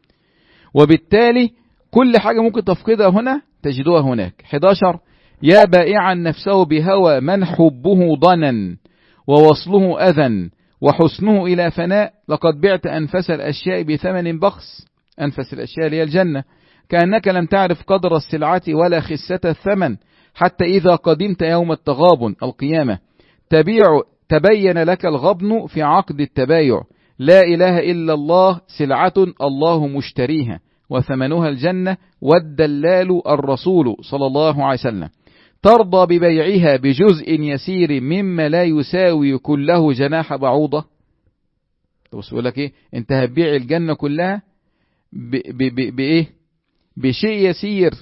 وبالتالي كل حاجة ممكن تفقدها هنا تجدوها هناك 11 يا بائعا نفسه بهوى من حبه ضنا ووصله أذى وحسنه إلى فناء لقد بعت أنفس الأشياء بثمن بخس أنفس الأشياء هي الجنة كأنك لم تعرف قدر السلعة ولا خسة الثمن حتى إذا قدمت يوم التغابن القيامة تبيع تبين لك الغبن في عقد التبايع لا إله إلا الله سلعة الله مشتريها وثمنها الجنة والدلال الرسول صلى الله عليه وسلم ترضى ببيعها بجزء يسير مما لا يساوي كله جناح بعوضة بص يقول لك ايه انت هتبيع الجنة كلها ب ب ب بإيه بشيء يسير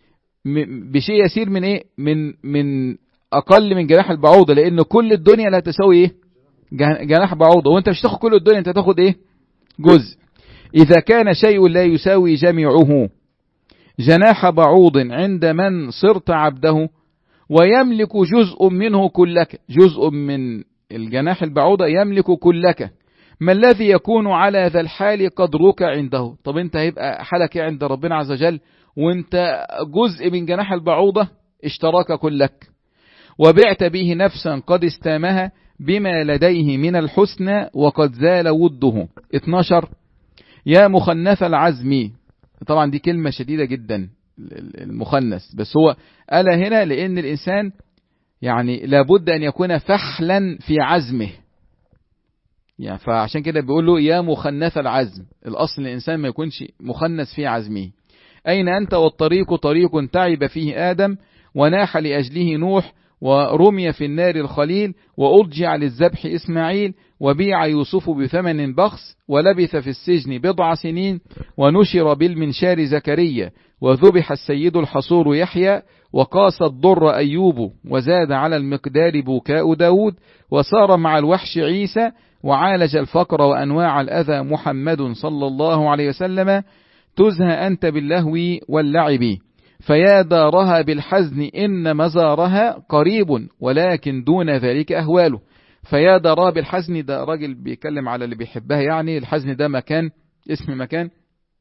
بشيء يسير من ايه من من اقل من جناح البعوضة لان كل الدنيا لا تساوي ايه جناح بعوضة وانت مش تاخد كل الدنيا انت تاخد ايه جزء اذا كان شيء لا يساوي جميعه جناح بعوض عند من صرت عبده ويملك جزء منه كلك جزء من الجناح البعوضة يملك كلك ما الذي يكون على ذا الحال قدرك عنده طب انت هيبقى حالك عند ربنا عز وجل وانت جزء من جناح البعوضة اشتراك كلك وبعت به نفسا قد استامها بما لديه من الحسنى وقد زال وده 12 يا مخنث العزم طبعا دي كلمة شديدة جدا المخنث بس هو ألا هنا لأن الإنسان يعني لابد أن يكون فحلا في عزمه يعني فعشان كده بيقول له يا مخنث العزم الأصل الإنسان ما يكونش مخنث في عزمه أين أنت والطريق طريق تعب فيه آدم وناح لأجله نوح ورمي في النار الخليل وأرجع للذبح إسماعيل وبيع يوسف بثمن بخس ولبث في السجن بضع سنين ونشر بالمنشار زكريا وذبح السيد الحصور يحيى وقاس الضر أيوب وزاد على المقدار بكاء داود وصار مع الوحش عيسى وعالج الفقر وأنواع الأذى محمد صلى الله عليه وسلم تزهى أنت باللهو واللعب فيا دارها بالحزن إن مزارها قريب ولكن دون ذلك أهواله فيا دارها بالحزن ده راجل بيتكلم على اللي بيحبها يعني الحزن ده مكان اسم مكان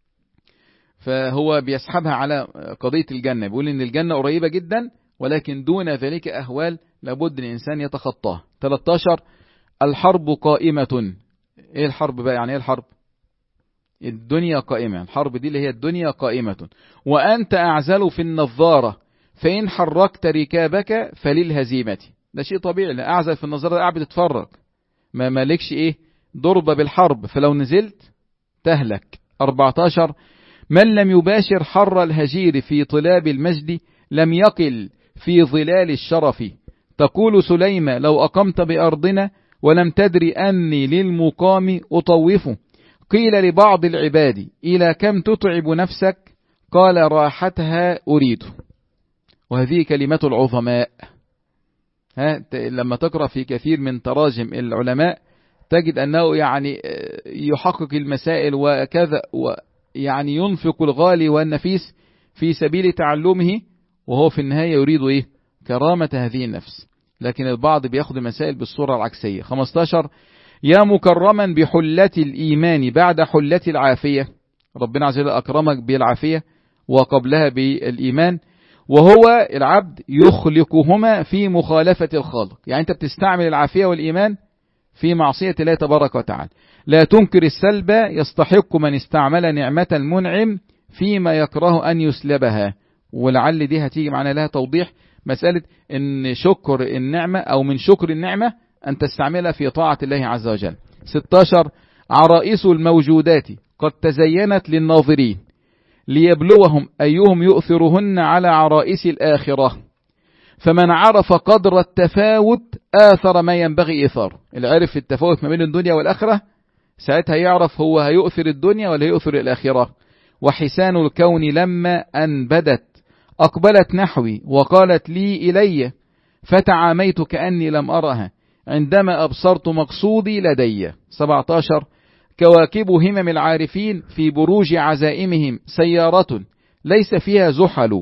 فهو بيسحبها على قضية الجنة بيقول إن الجنة قريبة جدا ولكن دون ذلك أهوال لابد الإنسان يتخطاها 13 الحرب قائمة إيه الحرب بقى يعني إيه الحرب الدنيا قائمة الحرب دي اللي هي الدنيا قائمة وأنت أعزل في النظارة فإن حركت ركابك فللهزيمة ده شيء طبيعي لا أعزل في النظارة قاعد بتتفرج ما مالكش إيه ضربة بالحرب فلو نزلت تهلك 14 من لم يباشر حر الهجير في طلاب المجد لم يقل في ظلال الشرف تقول سليمة لو أقمت بأرضنا ولم تدري أني للمقام أطوفه قيل لبعض العباد إلى كم تتعب نفسك قال راحتها أريد وهذه كلمة العظماء ها لما تقرأ في كثير من تراجم العلماء تجد أنه يعني يحقق المسائل وكذا يعني ينفق الغالي والنفيس في سبيل تعلمه وهو في النهاية يريد إيه كرامة هذه النفس لكن البعض بياخد المسائل بالصورة العكسية 15 يا مكرما بحلة الإيمان بعد حلة العافية ربنا عز وجل أكرمك بالعافية وقبلها بالإيمان وهو العبد يخلقهما في مخالفة الخالق يعني أنت بتستعمل العافية والإيمان في معصية الله تبارك وتعالى لا تنكر السلب يستحق من استعمل نعمة المنعم فيما يكره أن يسلبها ولعل دي هتيجي معنا لها توضيح مسألة ان شكر النعمة او من شكر النعمة ان تستعملها في طاعة الله عز وجل 16 عرائس الموجودات قد تزينت للناظرين ليبلوهم أيهم يؤثرهن على عرائس الآخرة فمن عرف قدر التفاوت آثر ما ينبغي إثار اللي عرف التفاوت ما بين الدنيا والآخرة ساعتها يعرف هو هيؤثر الدنيا ولا هيؤثر الآخرة وحسان الكون لما أن بدت أقبلت نحوي وقالت لي إلي فتعاميت كأني لم أرها عندما أبصرت مقصودي لدي 17 كواكب همم العارفين في بروج عزائمهم سيارة ليس فيها زحل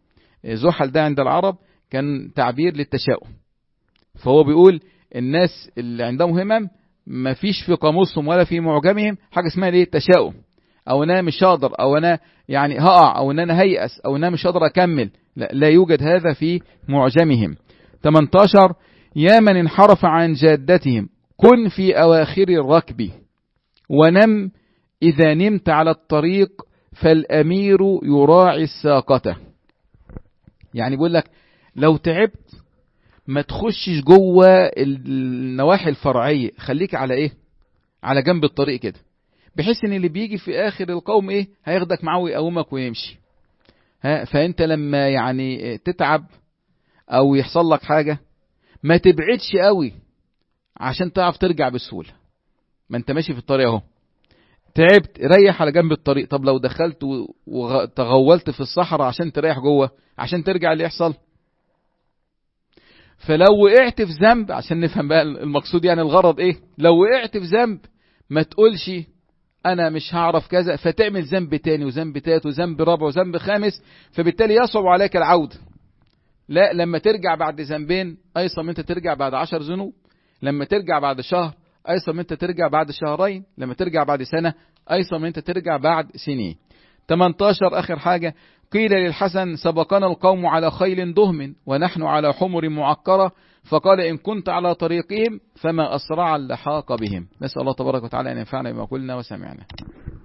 زحل ده عند العرب كان تعبير للتشاؤم فهو بيقول الناس اللي عندهم همم ما فيش في قاموسهم ولا في معجمهم حاجة اسمها ليه التشاؤم او انا مش هقدر او انا يعني هقع او ان انا هيأس او انا مش هقدر اكمل لا, لا يوجد هذا في معجمهم 18 يا من انحرف عن جادتهم كن في اواخر الركب ونم اذا نمت على الطريق فالامير يراعي الساقته يعني بيقول لك لو تعبت ما تخشش جوه النواحي الفرعيه خليك على ايه على جنب الطريق كده بحيث ان اللي بيجي في اخر القوم ايه هياخدك معاه ويقومك ويمشي ها فانت لما يعني تتعب او يحصل لك حاجه ما تبعدش قوي عشان تعرف ترجع بسهوله ما انت ماشي في الطريق اهو تعبت ريح على جنب الطريق طب لو دخلت وتغولت في الصحراء عشان تريح جوه عشان ترجع اللي يحصل فلو وقعت في ذنب عشان نفهم بقى المقصود يعني الغرض ايه لو وقعت في ذنب ما تقولش انا مش هعرف كذا فتعمل ذنب تاني وذنب تالت وذنب رابع وذنب خامس فبالتالي يصعب عليك العودة لا لما ترجع بعد ذنبين ايصى من انت ترجع بعد عشر ذنوب لما ترجع بعد شهر ايصى من انت ترجع بعد شهرين لما ترجع بعد سنة ايصى من انت ترجع بعد سنين 18 اخر حاجة قيل للحسن سبقنا القوم على خيل دهم ونحن على حمر معكرة فقال إن كنت على طريقهم فما أسرع اللحاق بهم نسأل الله تبارك وتعالى أن ينفعنا بما قلنا وسمعنا